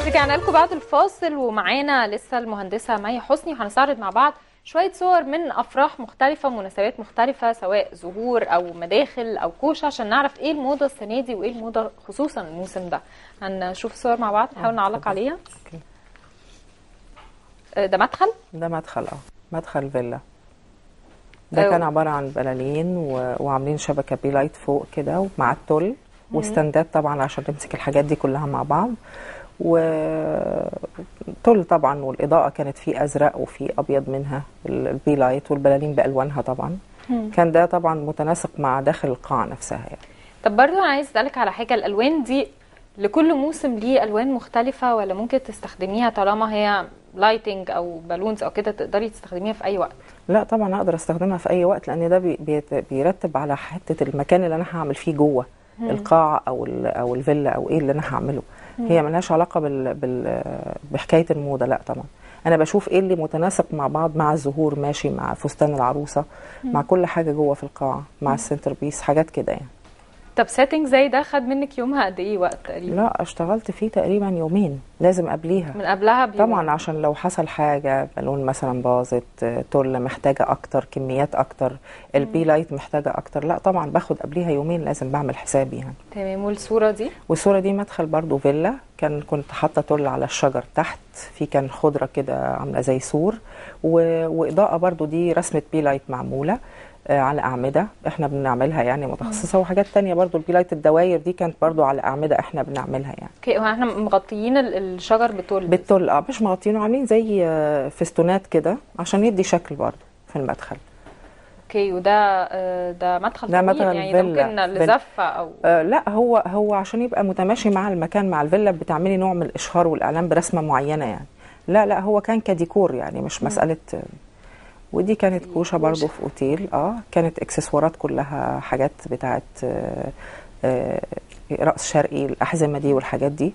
رجعنا لكم بعد الفاصل ومعانا لسه المهندسه مي حسني وهنستعرض مع بعض شويه صور من افراح مختلفه ومناسبات مختلفه سواء زهور او مداخل او كوشه عشان نعرف ايه الموضه السنه دي وايه الموضه خصوصا الموسم ده هنشوف صور مع بعض نحاول نعلق عليها أوكي. آه، ده مدخل ده مدخل اه مدخل فيلا ده أيوة. كان عبارة عن بلالين و... وعاملين شبكة بي لايت فوق كده ومع التل وستاندات طبعا عشان تمسك الحاجات دي كلها مع بعض وتل طبعا والإضاءة كانت فيه أزرق وفيه أبيض منها ال- البي لايت والبلالين بألوانها طبعا كان ده طبعا متناسق مع داخل القاعة نفسها يعني طب برضو انا عايز اسالك على حاجه الالوان دي لكل موسم ليه الوان مختلفه ولا ممكن تستخدميها طالما هي لايتنج او بالونز او كده تقدري تستخدميها في اي وقت لا طبعا اقدر استخدمها في اي وقت لان ده بي- بيت- بيرتب على حته المكان اللي انا هعمل فيه جوه القاعه او ال- او الفيلا او ايه اللي انا هعمله هي ملهاش علاقه بال بال بحكايه الموضه لا طبعا انا بشوف ايه اللي متناسق مع بعض مع الزهور ماشي مع فستان العروسه مع كل حاجه جوه في القاعه مع السنتر بيس حاجات كده يعني طب سيتنج زي ده خد منك يومها قد ايه وقت تقريبا لا اشتغلت فيه تقريبا يومين لازم قبليها من قبلها بيوم طبعا عشان لو حصل حاجة بالون مثلا باظت آه، تل محتاجة أكتر كميات أكتر البي لايت محتاجة أكتر لا طبعا باخد قبليها يومين لازم بعمل حسابي يعني تمام والصوره دي والصورة دي مدخل برضو فيلا كان كنت حاطة تل على الشجر تحت في كان خضرة كده عاملة زي سور و... وإضاءة برضو دي رسمة بي لايت معمولة آه، على أعمدة احنا بنعملها يعني متخصصة وحاجات تانية برضو البي لايت الدواير دي كانت برضو على أعمدة احنا بنعملها يعني اوكي هو احنا مغطيين ال- الشجر بتول بالتل اه مش مغطينه عاملين زي آه، فستونات كده عشان يدي شكل برضه في المدخل اوكي وده آه، ده مدخل ده طويل مدخل يعني ده فيلا. ممكن فيلا. لزفه او آه لا هو هو عشان يبقى متماشي مع المكان مع الفيلا بتعملي نوع من الاشهار والاعلان برسمه معينه يعني لا لا هو كان كديكور يعني مش مساله آه، ودي كانت كوشه برضه في اوتيل اه كانت اكسسوارات كلها حاجات بتاعت آه آه رأس شرقي الأحزمة دي والحاجات دي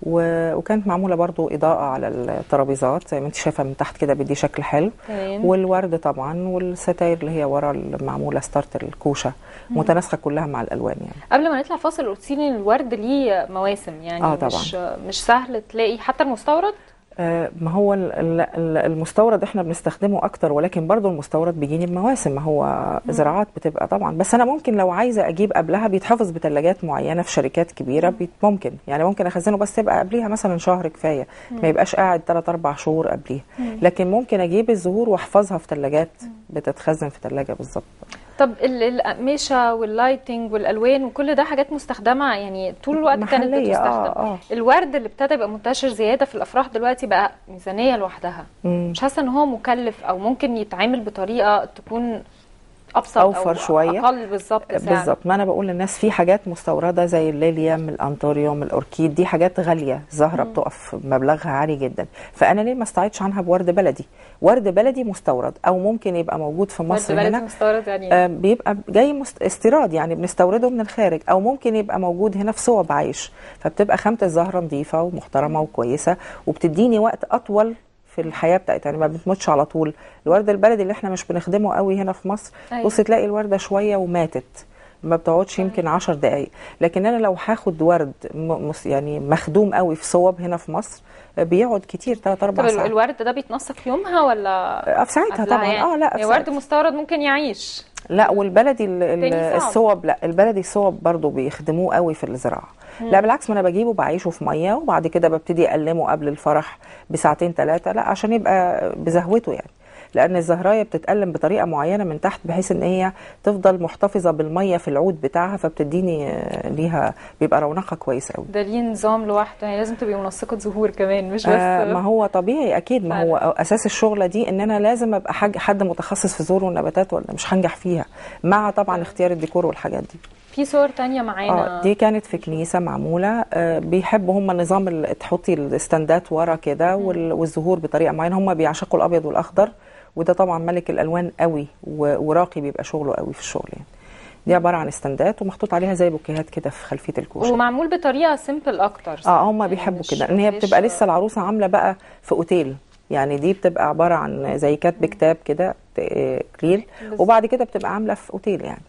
و- وكانت معمولة برضو إضاءة على الترابيزات زي ما انت شايفة من تحت كده بيدي شكل حلو تمام والورد طبعا والستاير اللي هي ورا المعمولة ستارتر الكوشة متناسقة كلها مع الألوان يعني قبل ما نطلع فاصل قلت لي ان الورد ليه مواسم يعني آه، طبعا. مش مش سهل تلاقي حتى المستورد آه، ما هو ال- ال- ال- المستورد احنا بنستخدمه اكتر ولكن برضو المستورد بيجيني بمواسم ما هو زراعات بتبقى طبعا بس انا ممكن لو عايزه اجيب قبلها بيتحفظ بثلاجات معينه في شركات كبيره بيت ممكن يعني ممكن اخزنه بس يبقى قبليها مثلا شهر كفايه ما يبقاش قاعد 3 4 شهور قبليها لكن ممكن اجيب الزهور واحفظها في ثلاجات بتتخزن في ثلاجه بالظبط طب ال- الأقمشة واللايتنج والألوان وكل ده حاجات مستخدمة يعني طول الوقت كانت محلية، بتستخدم آه، آه. الورد اللي ابتدى يبقى منتشر زيادة في الأفراح دلوقتي بقى ميزانية لوحدها مم. مش حاسة إن هو مكلف أو ممكن يتعامل بطريقة تكون أبسط أوفر أو شوية. أقل بالظبط سعر بالظبط ما انا بقول للناس في حاجات مستورده زي الليليوم الانطوريوم الاوركيد دي حاجات غاليه زهره بتقف مبلغها عالي جدا فانا ليه ما استعيدش عنها بورد بلدي ورد بلدي مستورد او ممكن يبقى موجود في ورد مصر بلدي هنا مستورد يعني آه، بيبقى جاي مست... استيراد يعني بنستورده من الخارج او ممكن يبقى موجود هنا في صوب عايش فبتبقى خامه الزهره نظيفه ومحترمه وكويسه وبتديني وقت اطول في الحياه بتاعتها يعني ما بتموتش على طول الورد البلدي اللي احنا مش بنخدمه قوي هنا في مصر أيوة. بص تلاقي الورده شويه وماتت ما بتقعدش يمكن عشر دقايق لكن انا لو هاخد ورد م... مس- يعني مخدوم قوي في صوب هنا في مصر آه، بيقعد كتير 3 طب 4 ال- ساعات الورد ده بيتنسق يومها ولا آه، في ساعتها قبلها طبعا يعني؟ اه لا يعني في ورد ساعتها. مستورد ممكن يعيش لا والبلدي ال- ال- تاني صعب. الصوب لا البلدي الصوب برضو بيخدموه قوي في الزراعه لا بالعكس ما انا بجيبه بعيشه في ميه وبعد كده ببتدي اقلمه قبل الفرح بساعتين ثلاثه لا عشان يبقى بزهوته يعني لان الزهرايه بتتقلم بطريقه معينه من تحت بحيث ان هي تفضل محتفظه بالميه في العود بتاعها فبتديني آه، ليها بيبقى رونقها كويس قوي ده ليه نظام لوحده يعني لازم تبقي منسقة زهور كمان مش بس آه ما هو طبيعي اكيد ما هو فعلا. اساس الشغله دي ان انا لازم ابقى حاج حد متخصص في زهور والنباتات ولا مش هنجح فيها مع طبعا اختيار الديكور والحاجات دي في صور تانية معانا اه دي كانت في كنيسه معموله آه بيحبوا هم نظام ال- تحطي الستاندات ورا كده وال- والزهور بطريقه معينه هم بيعشقوا الابيض والاخضر وده طبعا ملك الالوان قوي و- وراقي بيبقى شغله قوي في الشغل يعني دي عباره عن استندات ومحطوط عليها زي بوكيهات كده في خلفيه الكوشه ومعمول بطريقه سيمبل اكتر اه هم يعني بيحبوا مش- كده ان هي مش- بتبقى لسه العروسه عامله بقى في اوتيل يعني دي بتبقى عباره عن زي كاتب كتاب كده ت- آه، كريل بالظبط. وبعد كده بتبقى عامله في اوتيل يعني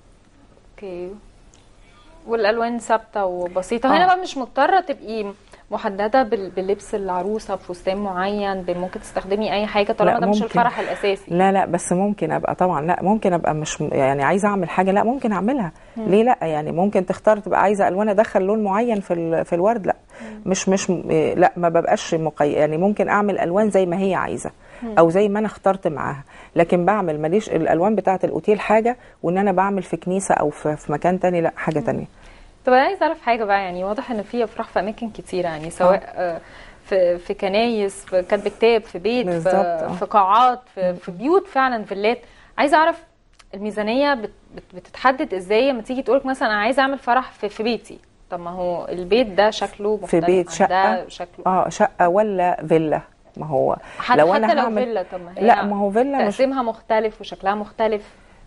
اوكي والالوان ثابته وبسيطه آه. هنا بقى مش مضطره تبقي محدده بال- بلبس العروسه بفستان معين ب- ممكن تستخدمي اي حاجه طالما لا، ده مش ممكن. الفرح الاساسي لا لا بس ممكن ابقى طبعا لا ممكن ابقى مش يعني عايزه اعمل حاجه لا ممكن اعملها ليه لا يعني ممكن تختار تبقى عايزه الوان ادخل لون معين في ال- في الورد لا مش مش م- إيه، لا ما ببقاش مقي يعني ممكن اعمل الوان زي ما هي عايزه او زي ما انا اخترت معاها لكن بعمل ماليش الالوان بتاعه الاوتيل حاجه وان انا بعمل في كنيسه او في, في مكان تاني لا حاجه تانية طب انا عايزه اعرف حاجه بقى يعني واضح ان في افراح في اماكن كتيره يعني سواء آه، في في كنايس في كاتب كتاب في بيت بالظبط، في, آه. في قاعات في, في بيوت فعلا فيلات عايزه اعرف الميزانيه بت بت بتتحدد ازاي لما تيجي تقولك مثلا انا عايزه اعمل فرح في, في بيتي طب ما هو البيت ده شكله في مختلف بيت عن شقه ده شكله اه شقه ولا فيلا ما هو حتى لو لو انا حتى لو هعمل فيلا طب ما هي لا ما هو فيلا مش تقسيمها مختلف وشكلها مختلف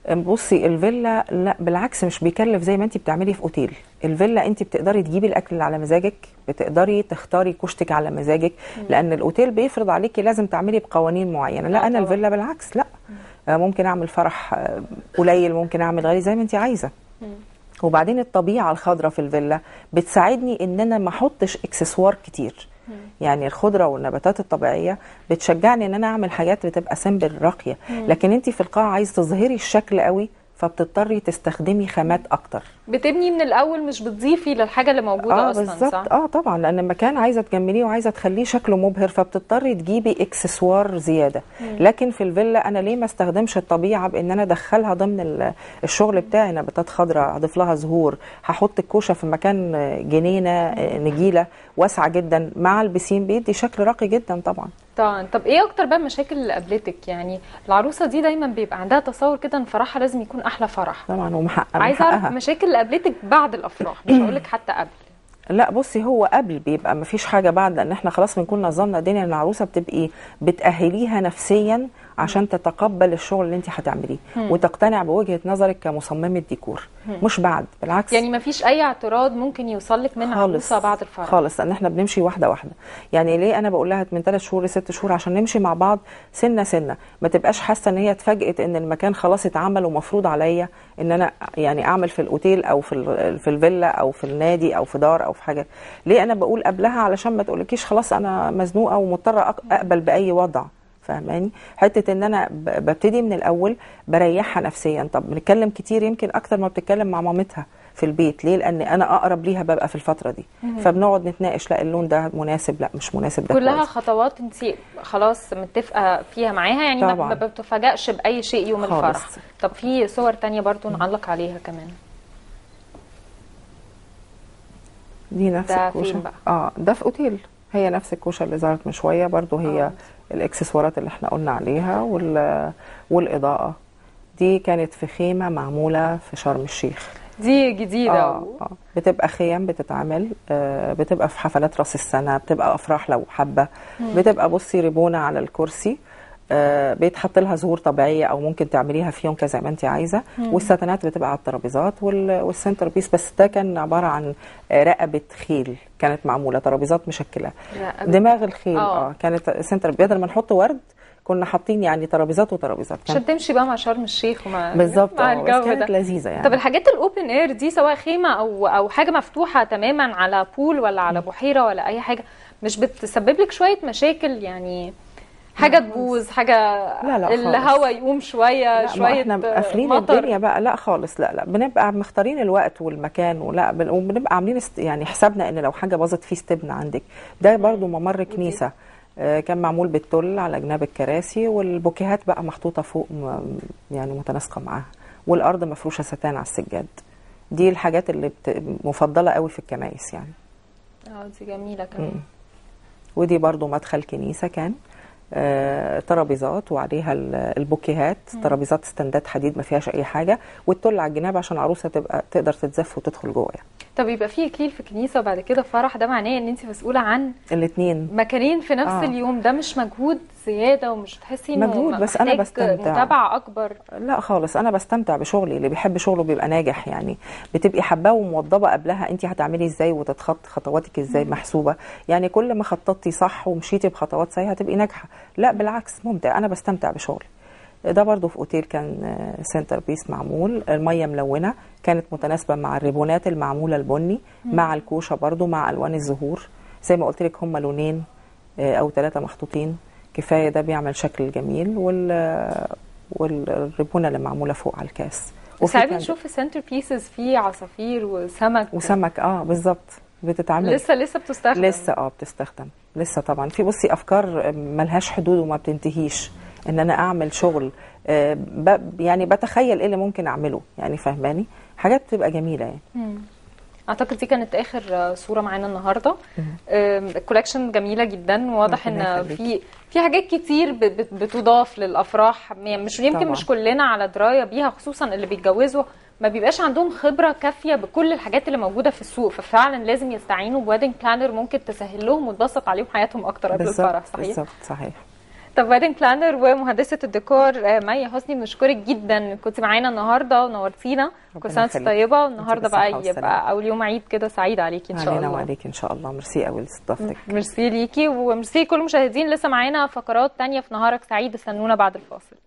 بصي الفيلا لا بالعكس مش بيكلف زي ما انت بتعملي في اوتيل الفيلا انت بتقدري تجيبي الاكل اللي على مزاجك بتقدري تختاري كشتك على مزاجك لان الاوتيل بيفرض عليكي لازم تعملي بقوانين معينه لا آه انا طبعا. الفيلا بالعكس لا آه، ممكن اعمل فرح آه، قليل ممكن اعمل غالي زي ما انت عايزه وبعدين الطبيعه الخضراء في الفيلا بتساعدني ان انا ما احطش اكسسوار كتير يعني الخضره والنباتات الطبيعيه بتشجعني ان انا اعمل حاجات بتبقى سمبل راقيه لكن انت في القاعه عايز تظهري الشكل قوي فبتضطري تستخدمي خامات اكتر بتبني من الاول مش بتضيفي للحاجه اللي موجوده اه اصلا بالظبط صح اه طبعا لان المكان عايزه تجمليه وعايزه تخليه شكله مبهر فبتضطري تجيبي اكسسوار زياده لكن في الفيلا انا ليه ما استخدمش الطبيعه بان انا ادخلها ضمن ال- الشغل بتاعي نباتات خضراء هضيف لها زهور هحط الكوشه في مكان آه، جنينه آه، نجيله واسعه جدا مع البسين بيدي شكل راقي جدا طبعا طبعا طب ايه اكتر بقى المشاكل اللي قابلتك يعني العروسه دي دايما بيبقى عندها تصور كده ان فرحها لازم يكون احلى فرح طبعا ومحققه عايزه اعرف محققها. المشاكل اللي قابلتك بعد الافراح مش هقول لك حتى قبل لا بصي هو قبل بيبقى مفيش حاجه بعد لان احنا خلاص بنكون نظمنا الدنيا ان العروسه بتبقي بتاهليها نفسيا عشان تتقبل الشغل اللي انت هتعمليه وتقتنع بوجهه نظرك كمصممه ديكور مش بعد بالعكس يعني ما فيش اي اعتراض ممكن يوصل لك من خالص عروسه بعد الفرح خالص لان احنا بنمشي واحده واحده يعني ليه انا بقول لها من ثلاث شهور لست شهور عشان نمشي مع بعض سنه سنه ما تبقاش حاسه ان هي اتفاجئت ان المكان خلاص اتعمل ومفروض عليا ان انا يعني اعمل في الاوتيل او في ال- في الفيلا او في النادي او في دار او في حاجه ليه انا بقول قبلها علشان ما تقولكيش خلاص انا مزنوقه ومضطره أق- اقبل باي وضع فاهماني حته ان انا ب- ببتدي من الاول بريحها نفسيا طب بنتكلم كتير يمكن اكتر ما بتتكلم مع مامتها في البيت ليه لان انا اقرب ليها ببقى في الفتره دي فبنقعد نتناقش لا اللون ده مناسب لا مش مناسب ده كلها كويس. خطوات انت خلاص متفقه فيها معاها يعني ما طبعاً. ما بتفاجئش باي شيء يوم خالص. الفرح طب في صور تانية برضو نعلق عليها كمان دي نفس ده الكوشه فين بقى؟ اه ده في اوتيل هي نفس الكوشه اللي ظهرت من شويه برضو هي آه. آه. الاكسسوارات اللي احنا قلنا عليها وال والاضاءه دي كانت في خيمه معموله في شرم الشيخ دي جديده آه آه. بتبقى خيام بتتعمل آه بتبقى في حفلات راس السنه بتبقى افراح لو حابه بتبقى بصي ريبونه على الكرسي آه بيتحط لها زهور طبيعيه او ممكن تعمليها فيونكه زي ما انت عايزه والستانات بتبقى على الترابيزات وال- والسنتر بيس بس ده كان عباره عن آه، رقبه خيل كانت معموله ترابيزات مشكله رقبة. دماغ الخيل آه. اه كانت سنتر بدل ما نحط ورد كنا حاطين يعني ترابيزات وترابيزات كان عشان تمشي بقى مع شرم الشيخ ومع بالظبط مع آه، بس الجو كانت ده لذيذه يعني طب الحاجات الاوبن اير دي سواء خيمه او او حاجه مفتوحه تماما على بول ولا على بحيره ولا اي حاجه مش بتسبب لك شويه مشاكل يعني حاجه تبوظ حاجه لا لا الهواء يقوم شويه لا شويه ما احنا قافلين مطر. الدنيا بقى لا خالص لا لا بنبقى مختارين الوقت والمكان ولا بن- وبنبقى عاملين است يعني حسابنا ان لو حاجه باظت في استبن عندك ده برضو ممر كنيسه آه، كان معمول بالتل على جناب الكراسي والبوكيهات بقى محطوطه فوق م- يعني متناسقه معاها والارض مفروشه ستان على السجاد دي الحاجات اللي بت... مفضله قوي في الكنايس يعني اه دي جميله كمان ودي برضو مدخل كنيسة كان آه، ترابيزات وعليها ال- البوكيهات ترابيزات استندات حديد ما فيهاش اي حاجه والتل على الجناب عشان العروسه تبقى تقدر تتزف وتدخل جوه يعني طب يبقى في اكليل في كنيسه وبعد كده فرح ده معناه ان انت مسؤوله عن الاثنين مكانين في نفس آه. اليوم ده مش مجهود زياده ومش تحسي انه مجهود، بس أنا محتاج بستمتع. متابعه اكبر لا خالص انا بستمتع بشغلي اللي بيحب شغله بيبقى ناجح يعني بتبقي حباه وموضبه قبلها انت هتعملي ازاي وتتخط خطواتك ازاي محسوبه يعني كل ما خططتي صح ومشيتي بخطوات صحيحه هتبقي ناجحه لا بالعكس ممتع انا بستمتع بشغلي ده برضو في اوتيل كان آه، سنتر بيس معمول الميه ملونه كانت متناسبه مع الريبونات المعموله البني مع الكوشه برضو مع الوان الزهور زي ما قلت لك هم لونين آه، او ثلاثه محطوطين كفايه ده بيعمل شكل جميل وال والريبونه اللي معموله فوق على الكاس وفي ساعات كان- بنشوف السنتر بيسز فيه عصافير وسمك وسمك اه بالظبط بتتعمل لسه لسه بتستخدم لسه اه بتستخدم لسه طبعا في بصي افكار ملهاش حدود وما بتنتهيش ان انا اعمل شغل آه، ب- يعني بتخيل ايه اللي ممكن اعمله يعني فاهماني حاجات بتبقى جميله يعني مم. اعتقد دي كانت اخر آه، صوره معانا النهارده آم، الكولكشن جميله جدا واضح ربنا ان يخليك. في في حاجات كتير ب- بت- بتضاف للافراح يعني مش يمكن طبعا. مش كلنا على درايه بيها خصوصا اللي بيتجوزوا ما بيبقاش عندهم خبره كافيه بكل الحاجات اللي موجوده في السوق ففعلا لازم يستعينوا بويدنج بلانر ممكن تسهل لهم وتبسط عليهم حياتهم اكتر قبل بالظبط الفرح صحيح بالظبط صحيح طب ويدنج بلانر ومهندسه الديكور آه، مي حسني بنشكرك جدا كنت معانا النهارده ونورتينا كل ربنا سنه وانت يخليك. طيبه وانت والنهارده بالصحة بقى والسلامة. يبقى اول يوم عيد كده سعيد عليكي ان شاء علينا الله وعليك ان شاء الله ميرسي قوي لاستضافتك ميرسي ليكي وميرسي كل المشاهدين لسه معانا فقرات تانية في نهارك سعيد استنونا بعد الفاصل